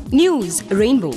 news rainbow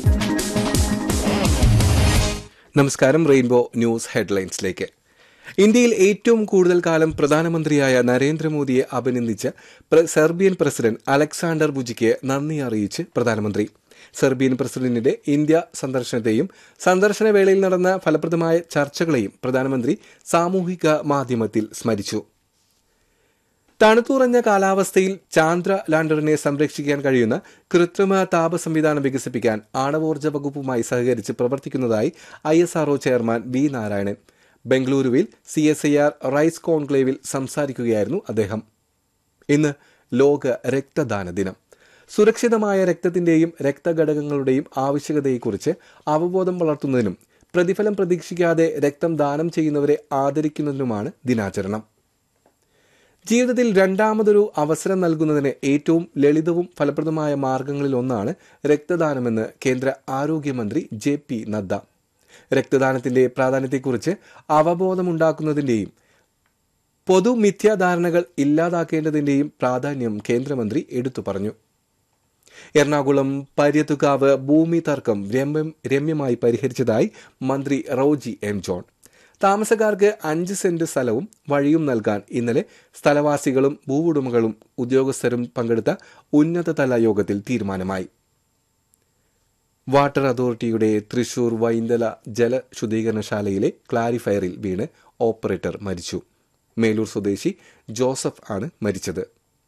നമസ്കാരം rainbow news ഹെഡ്ലൈൻസിലേക്ക് ഇന്ത്യയിൽ ഏറ്റവും കൂടുതൽ കാലം പ്രധാനമന്ത്രിയായ നരേന്ദ്രമോദിയെ അഭിനന്ദിച്ച് പ്ര- സെർബിയൻ പ്രസിഡന്റ് അലക്സാണ്ടർ ബുജിക്ക് നന്ദി അറിയിച്ച് പ്രധാനമന്ത്രി സെർബിയൻ പ്രസിഡന്റിന്റെ ഇന്ത്യ സന്ദർശനത്തെയും സന്ദർശന വേളയിൽ നടന്ന ഫലപ്രദമായ ചർച്ചകളെയും പ്രധാനമന്ത്രി സാമൂഹിക മാധ്യമത്തിൽ സ്മരിച്ചു തണുത്തുറഞ്ഞ കാലാവസ്ഥയിൽ ചാന്ദ്ര ലാൻഡറിനെ സംരക്ഷിക്കാൻ കഴിയുന്ന കൃത്രിമ താപ സംവിധാനം വികസിപ്പിക്കാൻ ആണവോർജ്ജ വകുപ്പുമായി സഹകരിച്ച് പ്രവർത്തിക്കുന്നതായി ISRO chairman V Narayanan ബംഗളൂരുവിൽ C S I R rise കോൺക്ലേവിൽ സംസാരിക്കുകയായിരുന്നു അദ്ദേഹം ഇന്ന് ലോക രക്തദാന ദിനം സുരക്ഷിതമായ രക്തത്തിന്റെയും രക്തഘടകങ്ങളുടെയും ആവശ്യകതയെക്കുറിച്ച് അവബോധം വളർത്തുന്നതിനും പ്രതിഫലം പ്രതീക്ഷിക്കാതെ രക്തം ദാനം ചെയ്യുന്നവരെ ആദരിക്കുന്നതിനുമാണ് ദിനാചരണം ജീവിതത്തിൽ രണ്ടാമതൊരു അവസരം നൽകുന്നതിന് ഏറ്റവും ലളിതവും ഫലപ്രദമായ മാർഗങ്ങളിലൊന്നാണ് രക്തദാനമെന്ന് കേന്ദ്ര ആരോഗ്യമന്ത്രി ജെ പി നദ്ദ രക്തദാനത്തിന്റെ പ്രാധാന്യത്തെക്കുറിച്ച് അവബോധമുണ്ടാക്കുന്നതിന്റെയും പൊതുമിഥ്യാധാരണകൾ ഇല്ലാതാക്കേണ്ടതിന്റെയും പ്രാധാന്യം കേന്ദ്രമന്ത്രി എടുത്തു പറഞ്ഞു എറണാകുളം പര്യത്തുകാവ് ഭൂമി തർക്കം രമ്യം രമ്യമായി പരിഹരിച്ചതായി മന്ത്രി റോജി എം ജോൺ താമസക്കാർക്ക് അഞ്ച് സെന്റ് സ്ഥലവും വഴിയും നൽകാൻ ഇന്നലെ സ്ഥലവാസികളും ഭൂവുടമകളും ഉദ്യോഗസ്ഥരും പങ്കെടുത്ത ഉന്നതതല യോഗത്തിൽ തീരുമാനമായി വാട്ടർ അതോറിറ്റിയുടെ തൃശൂർ വൈന്തല ജല ശുദ്ധീകരണശാലയിലെ ക്ലാരിഫയറിൽ വീണ് ഓപ്പറേറ്റർ മരിച്ചു മേലൂർ സ്വദേശി ജോസഫ് ആണ് മരിച്ചത്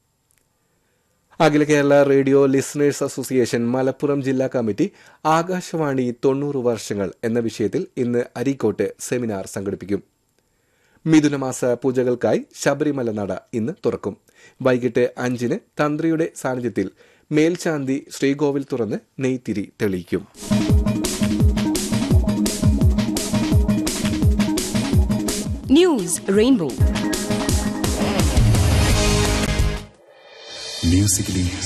Akhila Kerala radio listeners association Malappuram ജില്ലാ കമ്മിറ്റി ആകാശവാണി തൊണ്ണൂറ് വർഷങ്ങൾ എന്ന വിഷയത്തിൽ ഇന്ന് അരീക്കോട്ട് സെമിനാർ സംഘടിപ്പിക്കും മിഥുനമാസ പൂജകൾക്കായി ശബരിമല നട ഇന്ന് തുറക്കും വൈകിട്ട് അഞ്ചിന് തന്ത്രിയുടെ സാന്നിധ്യത്തിൽ മേൽശാന്തി ശ്രീകോവിൽ തുറന്ന് നെയ്ത്തിരി തെളിയിക്കും ന്യൂസ് റെയിൻബോ musically